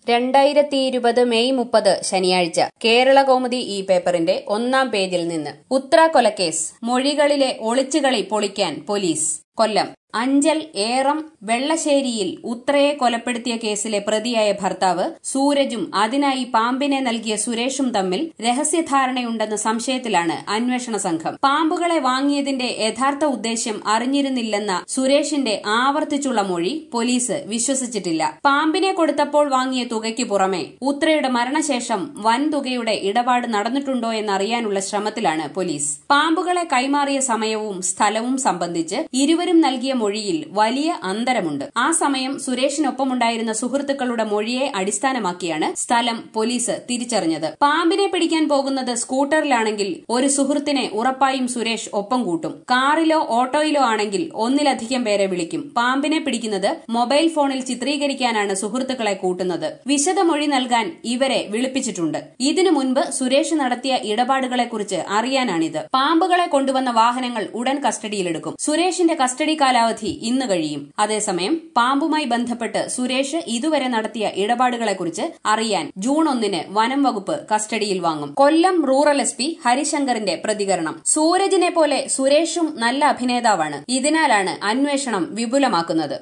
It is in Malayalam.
രണ്ടായിരത്തി ഇരുപത് മെയ് മുപ്പത് ശനിയാഴ്ച കേരള കൗമുദി ഈ പേപ്പറിന്റെ ഒന്നാം പേജിൽ നിന്ന് ഉത്ര കൊലക്കേസ് മൊഴികളിലെ ഒളിച്ചുകളി പൊളിക്കാൻ പോലീസ് കൊല്ലം അഞ്ചൽ ഏറം വെള്ളശ്ശേരിയിൽ ഉത്രയെ കൊലപ്പെടുത്തിയ കേസിലെ പ്രതിയായ ഭർത്താവ് സൂരജും അതിനായി പാമ്പിനെ നൽകിയ സുരേഷും തമ്മിൽ രഹസ്യധാരണയുണ്ടെന്ന സംശയത്തിലാണ് അന്വേഷണ സംഘം പാമ്പുകളെ വാങ്ങിയതിന്റെ യഥാർത്ഥ ഉദ്ദേശ്യം അറിഞ്ഞിരുന്നില്ലെന്ന സുരേഷിന്റെ ആവർത്തിച്ചുള്ള മൊഴി പോലീസ് വിശ്വസിച്ചിട്ടില്ല പാമ്പിനെ കൊടുത്തപ്പോൾ വാങ്ങിയ തുകയ്ക്ക് പുറമെ ഉത്രയുടെ മരണശേഷം വൻതുകയുടെ ഇടപാട് നടന്നിട്ടുണ്ടോ എന്നറിയാനുള്ള ശ്രമത്തിലാണ് പോലീസ് പാമ്പുകളെ കൈമാറിയ സമയവും സ്ഥലവും സംബന്ധിച്ച് ഇരുവരും നൽകിയ മൊഴിയിൽ വലിയ അന്തരമുണ്ട് ആ സമയം സുരേഷിനൊപ്പമുണ്ടായിരുന്ന സുഹൃത്തുക്കളുടെ മൊഴിയെ അടിസ്ഥാനമാക്കിയാണ് സ്ഥലം പോലീസ് തിരിച്ചറിഞ്ഞത് പാമ്പിനെ പിടിക്കാൻ പോകുന്നത് സ്കൂട്ടറിലാണെങ്കിൽ ഒരു സുഹൃത്തിനെ ഉറപ്പായും സുരേഷ് ഒപ്പം കൂട്ടും കാറിലോ ഓട്ടോയിലോ ആണെങ്കിൽ ഒന്നിലധികം പേരെ വിളിക്കും പാമ്പിനെ പിടിക്കുന്നത് മൊബൈൽ ഫോണിൽ ചിത്രീകരിക്കാനാണ് സുഹൃത്തുക്കളെ കൂട്ടുന്നത് വിശദമൊഴി നൽകാൻ ഇവരെ വിളിപ്പിച്ചിട്ടുണ്ട് ഇതിനു മുൻപ് സുരേഷ് നടത്തിയ ഇടപാടുകളെക്കുറിച്ച് അറിയാനാണിത് പാമ്പുകളെ കൊണ്ടുവന്ന വാഹനങ്ങൾ ഉടൻ കസ്റ്റഡിയിലെടുക്കും സുരേഷിന്റെ കസ്റ്റഡി കാലാവധി ഇന്ന് കഴിയും അതേസമയം പാമ്പുമായി ബന്ധപ്പെട്ട് സുരേഷ് ഇതുവരെ നടത്തിയ ഇടപാടുകളെക്കുറിച്ച് അറിയാൻ ജൂൺ ഒന്നിന് വനം വകുപ്പ് കസ്റ്റഡിയിൽ വാങ്ങും കൊല്ലം റൂറൽ എസ് പി ഹരിശങ്കറിന്റെ പ്രതികരണം സൂരജിനെ പോലെ സുരേഷും നല്ല അഭിനേതാവാണ് ഇതിനാലാണ് അന്വേഷണം വിപുലമാക്കുന്നത്